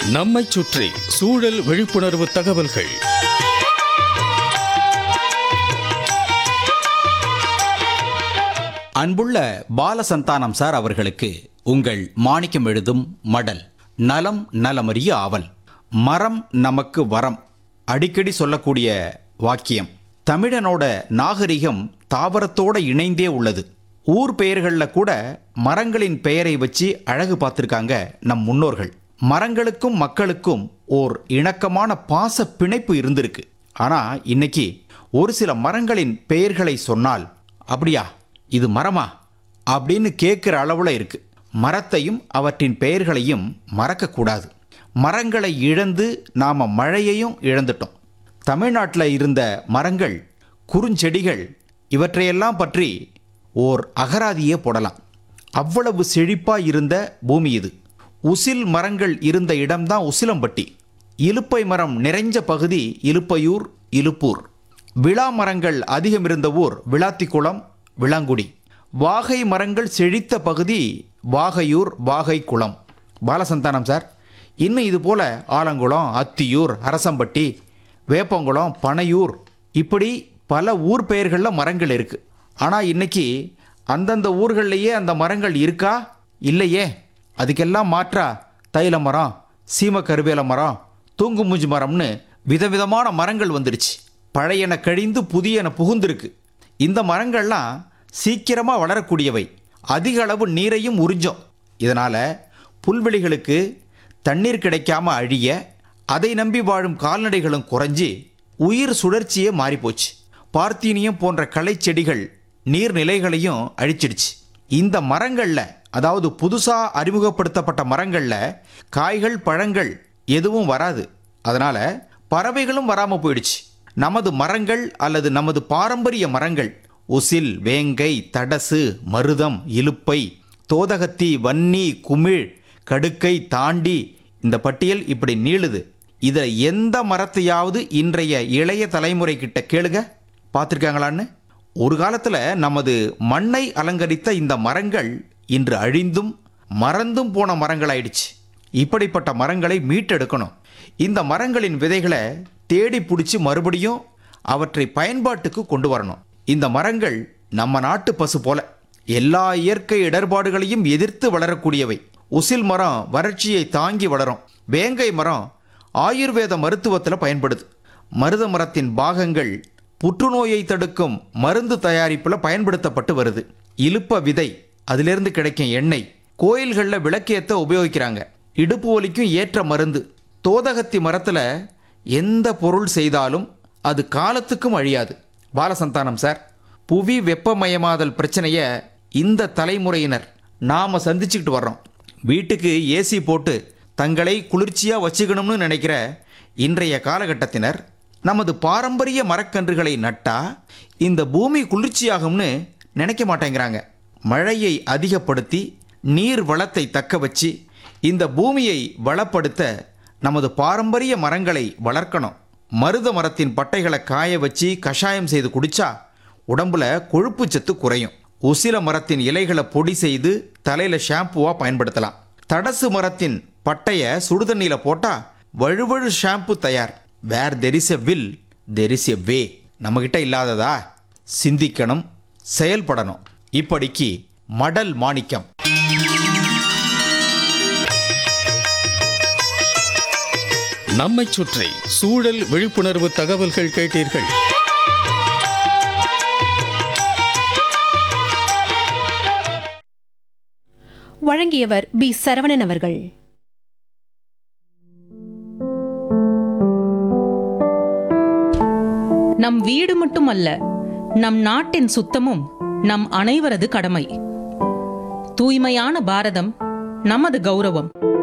நம்மைச் சுற்றி சூழல் விழிப்புணர்வு தகவல்கள் அன்புள்ள பாலசந்தானம் சார் அவர்களுக்கு உங்கள் மாணிக்கம் எழுதும் மடல் நலம் நலமறிய ஆவல் மரம் நமக்கு வரம் அடிக்கடி சொல்லக்கூடிய வாக்கியம் தமிழனோட நாகரிகம் தாவரத்தோட இணைந்தே உள்ளது ஊர் பெயர்களில் கூட மரங்களின் பெயரை வச்சு அழகு பார்த்துருக்காங்க நம் முன்னோர்கள் மரங்களுக்கும் மக்களுக்கும் ஓர் இணக்கமான பாச பிணைப்பு இருந்திருக்கு ஆனா இன்னைக்கு ஒரு சில மரங்களின் பெயர்களை சொன்னால் அப்படியா இது மரமா அப்படின்னு கேட்குற அளவுல இருக்கு மரத்தையும் அவற்றின் பெயர்களையும் மறக்கக்கூடாது மரங்களை இழந்து நாம மழையையும் இழந்துட்டோம் தமிழ்நாட்டில் இருந்த மரங்கள் குறுஞ்செடிகள் இவற்றையெல்லாம் பற்றி ஓர் அகராதியே போடலாம் அவ்வளவு செழிப்பா இருந்த பூமி இது உசில் மரங்கள் இருந்த இடம்தான் உசிலம்பட்டி இலுப்பை மரம் நிறைஞ்ச பகுதி இலுப்பையூர் இலுப்பூர் விழா மரங்கள் அதிகம் இருந்த ஊர் விளாத்திக்குளம் விளாங்குடி வாகை மரங்கள் செழித்த பகுதி வாகையூர் வாகைக்குளம் பாலசந்தானம் சார் இன்னும் இது போல ஆலங்குளம் அத்தியூர் அரசம்பட்டி வேப்பங்குளம் பனையூர் இப்படி பல ஊர் பெயர்களில் மரங்கள் இருக்கு ஆனால் இன்னைக்கு அந்தந்த ஊர்கள்லேயே அந்த மரங்கள் இருக்கா இல்லையே அதுக்கெல்லாம் மாற்றா தைல மரம் சீம கருவேல மரம் தூங்கு மூஞ்சி மரம்னு விதவிதமான மரங்கள் வந்துடுச்சு பழையன கழிந்து புதியன புகுந்திருக்கு இந்த மரங்கள்லாம் சீக்கிரமாக வளரக்கூடியவை அதிக அளவு நீரையும் உறிஞ்சும் இதனால் புல்வெளிகளுக்கு தண்ணீர் கிடைக்காம அழிய அதை நம்பி வாழும் கால்நடைகளும் குறைஞ்சி உயிர் சுழற்சியே மாறிப்போச்சு பார்த்தீனியம் போன்ற களைச்செடிகள் நீர்நிலைகளையும் அழிச்சிடுச்சு இந்த மரங்கள்ல அதாவது புதுசா அறிமுகப்படுத்தப்பட்ட மரங்கள்ல காய்கள் பழங்கள் எதுவும் வராது அதனால பறவைகளும் வராம போயிடுச்சு நமது மரங்கள் அல்லது நமது பாரம்பரிய மரங்கள் உசில் வேங்கை தடசு மருதம் இலுப்பை தோதகத்தி வன்னி குமிழ் கடுக்கை தாண்டி இந்த பட்டியல் இப்படி நீளுது இதை எந்த மரத்தையாவது இன்றைய இளைய தலைமுறை கிட்ட கேளுங்க பார்த்துருக்காங்களான்னு ஒரு காலத்தில் நமது மண்ணை அலங்கரித்த இந்த மரங்கள் இன்று அழிந்தும் மறந்தும் போன மரங்களாயிடுச்சு இப்படிப்பட்ட மரங்களை மீட்டெடுக்கணும் இந்த மரங்களின் விதைகளை தேடி பிடிச்சி மறுபடியும் அவற்றை பயன்பாட்டுக்கு கொண்டு வரணும் இந்த மரங்கள் நம்ம நாட்டு பசு போல எல்லா இயற்கை இடர்பாடுகளையும் எதிர்த்து வளரக்கூடியவை உசில் மரம் வறட்சியை தாங்கி வளரும் வேங்கை மரம் ஆயுர்வேத மருத்துவத்தில் பயன்படுது மருத மரத்தின் பாகங்கள் புற்றுநோயை தடுக்கும் மருந்து தயாரிப்பில் பயன்படுத்தப்பட்டு வருது இலுப்ப விதை அதிலிருந்து கிடைக்கும் எண்ணெய் கோயில்களில் விளக்கேற்ற உபயோகிக்கிறாங்க இடுப்பு வலிக்கும் ஏற்ற மருந்து தோதகத்தி மரத்தில் எந்த பொருள் செய்தாலும் அது காலத்துக்கும் அழியாது பாலசந்தானம் சார் புவி வெப்பமயமாதல் பிரச்சனையை இந்த தலைமுறையினர் நாம் சந்திச்சுக்கிட்டு வர்றோம் வீட்டுக்கு ஏசி போட்டு தங்களை குளிர்ச்சியாக வச்சுக்கணும்னு நினைக்கிற இன்றைய காலகட்டத்தினர் நமது பாரம்பரிய மரக்கன்றுகளை நட்டா இந்த பூமி குளிர்ச்சியாகும்னு நினைக்க மாட்டேங்கிறாங்க மழையை அதிகப்படுத்தி நீர் வளத்தை தக்க வச்சு இந்த பூமியை வளப்படுத்த நமது பாரம்பரிய மரங்களை வளர்க்கணும் மருத மரத்தின் பட்டைகளை காய வச்சு கஷாயம் செய்து குடிச்சா உடம்புல கொழுப்பு சத்து குறையும் உசில மரத்தின் இலைகளை பொடி செய்து தலையில ஷாம்புவா பயன்படுத்தலாம் தடசு மரத்தின் பட்டைய சுடுதண்ணியில போட்டா வழுவழு ஷாம்பு தயார் where there is a will there is a way நம்மகிட்ட இல்லாததா சிந்திக்கணும் செயல்படணும் இப்படிக்கு மடல் மாணிக்கம் நம்மைச் சுற்றி சூழல் விழிப்புணர்வு தகவல்கள் கேட்டீர்கள் வழங்கியவர் பி சரவணன் அவர்கள் நம் வீடு மட்டுமல்ல நம் நாட்டின் சுத்தமும் நம் அனைவரது கடமை தூய்மையான பாரதம் நமது கௌரவம்